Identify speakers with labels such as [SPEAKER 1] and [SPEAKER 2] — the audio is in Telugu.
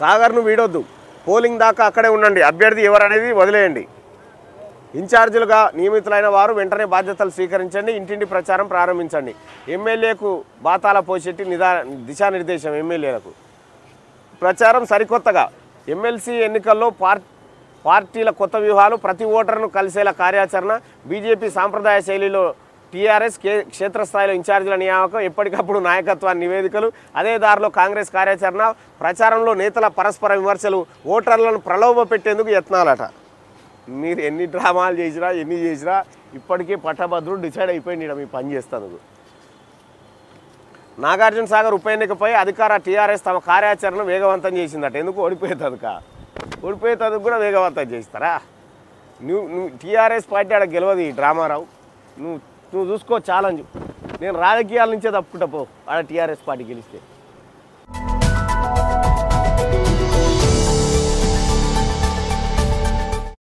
[SPEAKER 1] సాగర్ను వీడొద్దు పోలింగ్ దాకా అక్కడే ఉండండి అభ్యర్థి ఎవరనేది వదిలేయండి ఇన్ఛార్జీలుగా నియమితులైన వారు వెంటనే బాధ్యతలు స్వీకరించండి ఇంటింటి ప్రచారం ప్రారంభించండి ఎమ్మెల్యేకు బాతాల పోషెట్టి నిదా దిశానిర్దేశం ఎమ్మెల్యేలకు ప్రచారం సరికొత్తగా ఎమ్మెల్సీ ఎన్నికల్లో పార్ పార్టీల కొత్త వ్యూహాలు ప్రతి ఓటర్ను కలిసేలా కార్యాచరణ బీజేపీ సాంప్రదాయ శైలిలో టీఆర్ఎస్ కే క్షేత్రస్థాయిలో ఇన్ఛార్జీల నియామకం ఎప్పటికప్పుడు నాయకత్వాన్ని నివేదికలు అదే దారిలో కాంగ్రెస్ కార్యాచరణ ప్రచారంలో నేతల పరస్పర విమర్శలు ఓటర్లను ప్రలోభ పెట్టేందుకు యత్నాలట మీరు ఎన్ని డ్రామాలు చేసినా ఎన్ని చేసినా ఇప్పటికీ పట్టభద్రుడు డిసైడ్ అయిపోయింది ఈడ మీ పని చేస్తాను నాగార్జున సాగర్ ఉప ఎన్నికపై అధికార టీఆర్ఎస్ తమ కార్యాచరణ వేగవంతం చేసిందట ఎందుకు ఓడిపోయేందుక ఓడిపోయేందుకు కూడా వేగవంతం చేస్తారా నువ్వు నువ్వు టీఆర్ఎస్ పార్టీ ఆడ గెలవదు ఈ డ్రామారావు నువ్వు నువ్వు చూసుకో ఛాలెంజ్ నేను రాజకీయాల నుంచే తప్పుకుంటా పో ఆడ టీఆర్ఎస్ పార్టీ గెలిస్తే